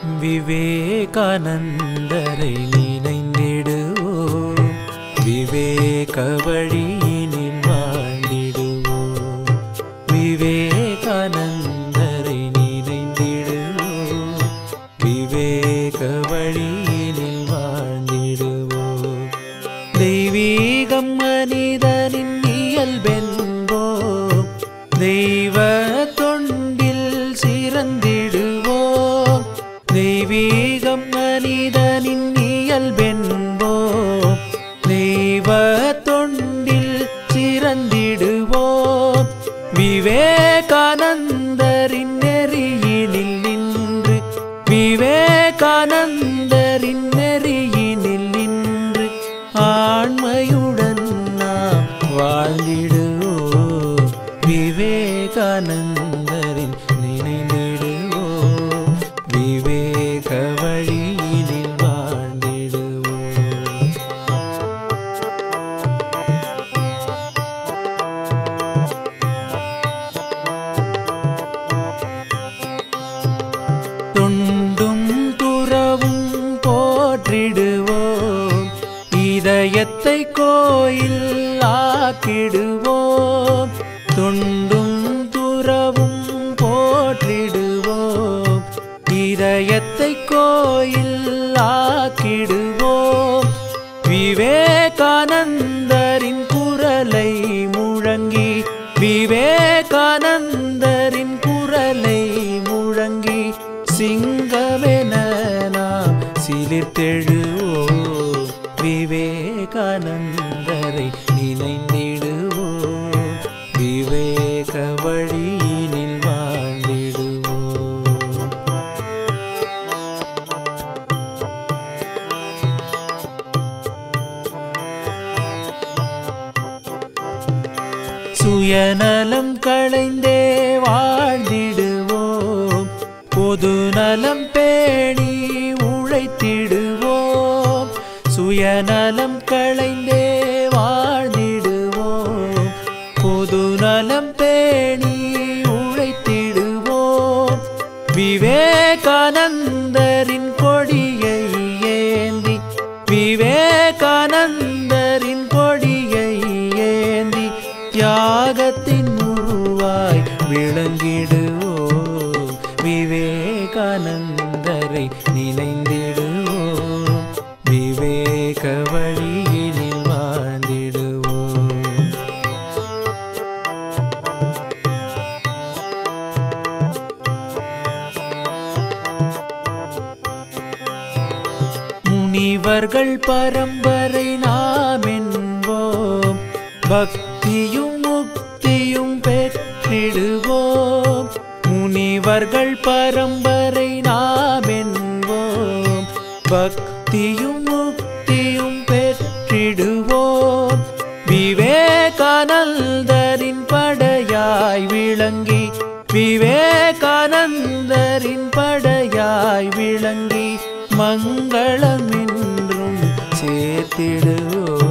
விவேகானந்தரை நினைந்திடுவோம் விவேக வழியினில் வாழ்ந்திடுவோம் விவேகானந்தரை நினைந்திடுவோம் விவேக வழியினில் வாழ்ந்திடுவோம் தெய்வீகம் மனிதனின் இயல்பென்போம் தெய்வ தொண்டில் சிறந்திடுவோம் தெய்வீகம் மனிதனின் இயல்பென்போம் தெய்வ தொண்டில் சிறந்திடுவோம் விவேகானந்தரின் நெறியினில் நின்று விவேகானந்தரின் நெறியினில் நின்று ஆண்மையுடன் நாம் வாழ்ந்திடுவோம் விவேகானந்தரின் நினைந்திடுவோம் விவேக வழியினில் வாழ்ந்திடுவோம் தொண்டும் துறவும் போற்றிடுவோம் இதயத்தை கோயில் ஆக்கிடுவோம் தொண்டும் துறவும் போற்றிடுவோம் இதயத்தை கோயில் ஆக்கிடுவோம் விவேகானந்தரின் குரலை முழங்கி விவேகானந்தரின் குரலை முழங்கி சிங்கமென நாம் சிலிர்த்தெழுவோம் விவேகானந்தரை நினைந்திடுவோம் விவேக வழியினில் வாழ்ந்திடுவோம் சுயநலம் களைந்தே வாழ்ந்திடுவோம் பொது நலம் பேணி உழைத்திடுவோம் சுயநலம் களைந்தே வாழ்ந்திடுவோம் பொது நலம் பேணி உழைத்திடுவோம் விவேகானந்தரின் கொடியை ஏந்தி விவேகானந்தரின் கொடியை ஏந்தி தியாகத்தின் உருவாய் விளங்கிடுவோம் விவேகானந்தரை நினைந்திடுவோம் விவேக வழியினில் வாழ்ந்திடுவோம் முனிவர்கள் பரம்பரை நாம் என்போம் பக்தியும் முக்தியும் பெற்றிடுவோம் முனிவர்கள் பரம்பரை நாம் என்போம் பக்தியும் முக்தியும் பெற்றிடுவோம் விவேகானந்தரின் படையாய் விளங்கி விவேகானந்தரின் படையாய் விளங்கி மங்களம் என்றும் சேர்த்திடுவோம்